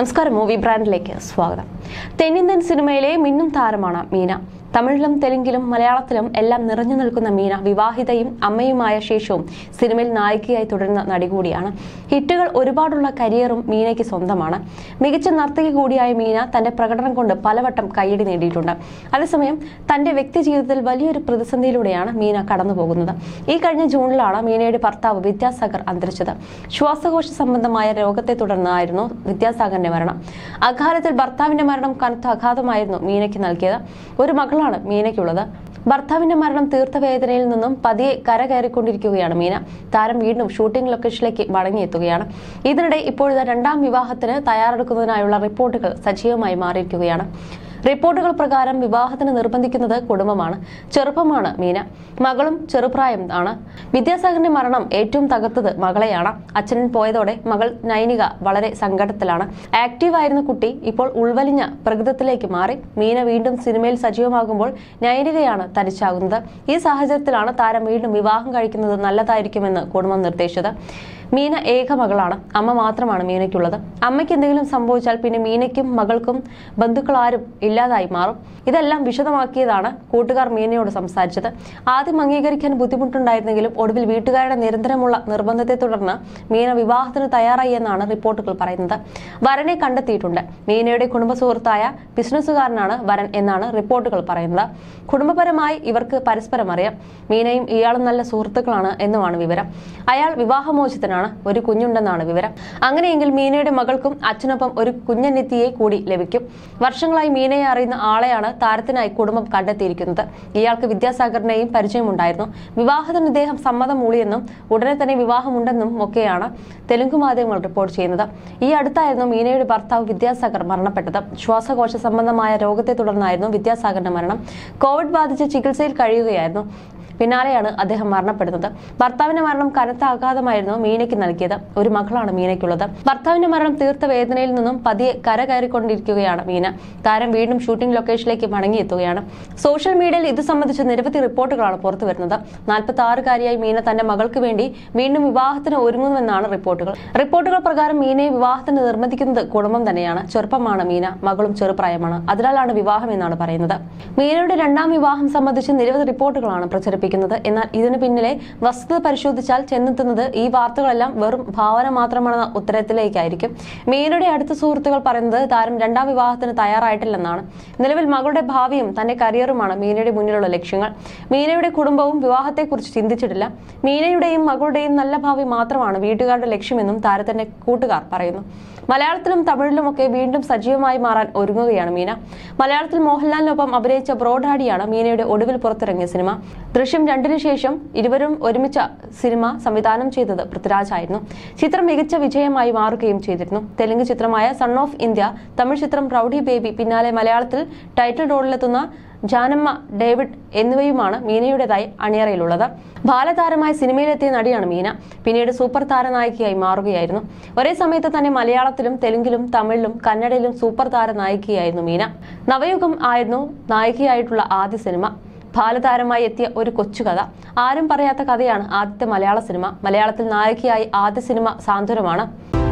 നമസ്കാരം മൂവി ബ്രാൻഡിലേക്ക് സ്വാഗതം തെന്നിന്ത്യൻ സിനിമയിലെ മിന്നും താരമാണ് മീന തമിഴിലും തെലുങ്കിലും മലയാളത്തിലും എല്ലാം നിറഞ്ഞു നിൽക്കുന്ന മീന വിവാഹിതയും അമ്മയുമായ ശേഷവും സിനിമയിൽ നായികയായി തുടരുന്ന നടി കൂടിയാണ് ഹിറ്റുകൾ ഒരുപാടുള്ള കരിയറും മീനയ്ക്ക് സ്വന്തമാണ് മികച്ച നർത്തകി കൂടിയായ മീന തന്റെ പ്രകടനം കൊണ്ട് പലവട്ടം കൈയടി നേടിയിട്ടുണ്ട് അതേസമയം തന്റെ വ്യക്തി ജീവിതത്തിൽ വലിയൊരു പ്രതിസന്ധിയിലൂടെയാണ് മീന കടന്നുപോകുന്നത് ഈ കഴിഞ്ഞ ജൂണിലാണ് മീനയുടെ ഭർത്താവ് വിദ്യാസാഗർ അന്തരിച്ചത് ശ്വാസകോശ സംബന്ധമായ രോഗത്തെ തുടർന്നായിരുന്നു വിദ്യാസാഗറിന്റെ മരണം അകാലത്തിൽ ഭർത്താവിന്റെ മരണം കനത്ത ആഘാതമായിരുന്നു മീനയ്ക്ക് നൽകിയത് ഒരു മകളാണ് മീനയ്ക്കുള്ളത് ഭർത്താവിന്റെ മരണം തീർത്ത വേദനയിൽ നിന്നും പതിയെ കരകയറിക്കൊണ്ടിരിക്കുകയാണ് മീന താരം വീണ്ടും ഷൂട്ടിംഗ് ലൊക്കേഷനിലേക്ക് മടങ്ങിയെത്തുകയാണ് ഇതിനിടെ ഇപ്പോഴത്തെ രണ്ടാം വിവാഹത്തിന് തയ്യാറെടുക്കുന്നതിനായുള്ള റിപ്പോർട്ടുകൾ സജീവമായി മാറിയിരിക്കുകയാണ് റിപ്പോർട്ടുകൾ പ്രകാരം വിവാഹത്തിന് നിർബന്ധിക്കുന്നത് കുടുംബമാണ് ചെറുപ്പമാണ് മീന മകളും ചെറുപ്രായം ആണ് വിദ്യാസാഗറിന്റെ മരണം ഏറ്റവും തകർത്തത് മകളെയാണ് അച്ഛൻ പോയതോടെ മകൾ നൈനിക വളരെ സങ്കടത്തിലാണ് ആക്റ്റീവ് ആയിരുന്ന കുട്ടി ഇപ്പോൾ ഉൾവലിഞ്ഞ പ്രകൃതത്തിലേക്ക് മാറി മീന വീണ്ടും സിനിമയിൽ സജീവമാകുമ്പോൾ നൈനികയാണ് തരിച്ചാകുന്നത് ഈ സാഹചര്യത്തിലാണ് താരം വീണ്ടും വിവാഹം കഴിക്കുന്നത് നല്ലതായിരിക്കുമെന്ന് കുടുംബം നിർദ്ദേശിച്ചത് മീന ഏക മകളാണ് അമ്മ മാത്രമാണ് മീനയ്ക്കുള്ളത് അമ്മയ്ക്ക് എന്തെങ്കിലും സംഭവിച്ചാൽ പിന്നെ മീനയ്ക്കും മകൾക്കും ബന്ധുക്കൾ ആരും ഇല്ലാതായി മാറും ഇതെല്ലാം വിശദമാക്കിയതാണ് കൂട്ടുകാർ മീനയോട് സംസാരിച്ചത് ആദ്യം അംഗീകരിക്കാൻ ബുദ്ധിമുട്ടുണ്ടായിരുന്നെങ്കിലും ഒടുവിൽ വീട്ടുകാരുടെ നിരന്തരമുള്ള നിർബന്ധത്തെ തുടർന്ന് മീന വിവാഹത്തിന് തയ്യാറായി എന്നാണ് റിപ്പോർട്ടുകൾ പറയുന്നത് വരനെ കണ്ടെത്തിയിട്ടുണ്ട് മീനയുടെ കുടുംബ സുഹൃത്തായ ബിസിനസ്സുകാരനാണ് വരൻ എന്നാണ് റിപ്പോർട്ടുകൾ പറയുന്നത് കുടുംബപരമായി ഇവർക്ക് പരസ്പരം അറിയാം മീനയും ഇയാളും നല്ല സുഹൃത്തുക്കളാണ് എന്നുമാണ് വിവരം അയാൾ വിവാഹമോചിതനാണ് ഒരു കുഞ്ഞുണ്ടെന്നാണ് വിവരം അങ്ങനെയെങ്കിൽ മീനയുടെ മകൾക്കും അച്ഛനൊപ്പം ഒരു കുഞ്ഞനെത്തിയെ കൂടി ലഭിക്കും വർഷങ്ങളായി മീനയെ അറിയുന്ന ആളെയാണ് താരത്തിനായി കുടുംബം കണ്ടെത്തിയിരിക്കുന്നത് ഇയാൾക്ക് വിദ്യാസാഗറിനെയും പരിചയമുണ്ടായിരുന്നു വിവാഹത്തിന് ഇദ്ദേഹം സമ്മതം മൂളിയെന്നും ഉടനെ തന്നെ വിവാഹമുണ്ടെന്നും ഒക്കെയാണ് തെലുങ്ക് മാധ്യമങ്ങൾ റിപ്പോർട്ട് ചെയ്യുന്നത് ഈ അടുത്തായിരുന്നു മീനയുടെ ഭർത്താവ് വിദ്യാസാഗർ മരണപ്പെട്ടത് ശ്വാസകോശ സംബന്ധമായ രോഗത്തെ തുടർന്നായിരുന്നു വിദ്യാസാഗറിന്റെ മരണം കോവിഡ് ബാധിച്ച് ചികിത്സയിൽ കഴിയുകയായിരുന്നു പിന്നാലെയാണ് അദ്ദേഹം മരണപ്പെടുന്നത് ഭർത്താവിന്റെ മരണം കനത്ത ആഘാതമായിരുന്നു മീനയ്ക്ക് നൽകിയത് ഒരു മകളാണ് മീനയ്ക്കുള്ളത് ഭർത്താവിന്റെ മരണം തീർത്ത വേദനയിൽ നിന്നും പതിയെ കരകയറിക്കൊണ്ടിരിക്കുകയാണ് മീന താരം വീണ്ടും ഷൂട്ടിംഗ് ലൊക്കേഷനിലേക്ക് മടങ്ങിയെത്തുകയാണ് സോഷ്യൽ മീഡിയയിൽ ഇത് സംബന്ധിച്ച് നിരവധി റിപ്പോർട്ടുകളാണ് പുറത്തു വരുന്നത് നാൽപ്പത്തി ആറുകാരിയായി മീന തന്റെ മകൾക്ക് വേണ്ടി വീണ്ടും വിവാഹത്തിന് ഒരുങ്ങുന്നുവെന്നാണ് റിപ്പോർട്ടുകൾ റിപ്പോർട്ടുകൾ പ്രകാരം മീനയെ വിവാഹത്തിന് നിർബന്ധിക്കുന്നത് കുടുംബം തന്നെയാണ് ചെറുപ്പമാണ് മീന മകളും ചെറുപ്രായമാണ് അതിനാലാണ് വിവാഹം എന്നാണ് പറയുന്നത് മീനയുടെ രണ്ടാം വിവാഹം സംബന്ധിച്ച് നിരവധി റിപ്പോർട്ടുകളാണ് പ്രചരിപ്പിക്കുന്നത് എന്നാൽ ഇതിന് പിന്നിലെ വസ്തുത പരിശോധിച്ചാൽ ചെന്നെത്തുന്നത് ഈ വാർത്തകളെല്ലാം വെറും ഭാവന മാത്രമാണെന്ന ഉത്തരത്തിലേക്കായിരിക്കും മീനയുടെ അടുത്ത സുഹൃത്തുക്കൾ പറയുന്നത് താരം രണ്ടാം വിവാഹത്തിന് തയ്യാറായിട്ടില്ലെന്നാണ് നിലവിൽ മകളുടെ ഭാവിയും തന്റെ കരിയറുമാണ് മീനയുടെ മുന്നിലുള്ള ലക്ഷ്യങ്ങൾ മീനയുടെ കുടുംബവും വിവാഹത്തെക്കുറിച്ച് ചിന്തിച്ചിട്ടില്ല മീനയുടെയും മകളുടെയും നല്ല ഭാവി മാത്രമാണ് വീട്ടുകാരുടെ ലക്ഷ്യമെന്നും താരത്തിന്റെ കൂട്ടുകാർ പറയുന്നു മലയാളത്തിലും തമിഴിലുമൊക്കെ വീണ്ടും സജീവമായി മാറാൻ ഒരുങ്ങുകയാണ് മീന മലയാളത്തിൽ മോഹൻലാലിനൊപ്പം അഭിനയിച്ച ബ്രോഡാഡിയാണ് മീനയുടെ ഒടുവിൽ പുറത്തിറങ്ങിയ സിനിമ ദൃശ്യം രണ്ടിനു ശേഷം ഇരുവരും ഒരുമിച്ച സിനിമ സംവിധാനം ചെയ്തത് പൃഥ്വിരാജ് ആയിരുന്നു ചിത്രം മികച്ച വിജയമായി മാറുകയും ചെയ്തിരുന്നു തെലുങ്ക് ചിത്രമായ സൺ ഓഫ് ഇന്ത്യ തമിഴ് ചിത്രം റൌഡി ബേബി പിന്നാലെ മലയാളത്തിൽ ടൈറ്റിൽ റോളിലെത്തുന്ന ജാനമ്മ ഡേവിഡ് എന്നിവയുമാണ് മീനയുടേതായി അണിയറയിലുള്ളത് ബാലതാരമായി സിനിമയിലെത്തിയ നടിയാണ് മീന പിന്നീട് സൂപ്പർ താരനായികയായി മാറുകയായിരുന്നു ഒരേ സമയത്ത് തന്നെ മലയാളത്തിലും തെലുങ്കിലും തമിഴിലും കന്നഡയിലും സൂപ്പർ താരനായികയായിരുന്നു മീന നവയുഗം ആയിരുന്നു നായികയായിട്ടുള്ള ആദ്യ സിനിമ ബാലതാരമായി എത്തിയ ഒരു കൊച്ചുകഥ ആരും പറയാത്ത കഥയാണ് ആദ്യത്തെ മലയാള സിനിമ മലയാളത്തിൽ നായികയായി ആദ്യ സിനിമ സാന്ത്വനമാണ്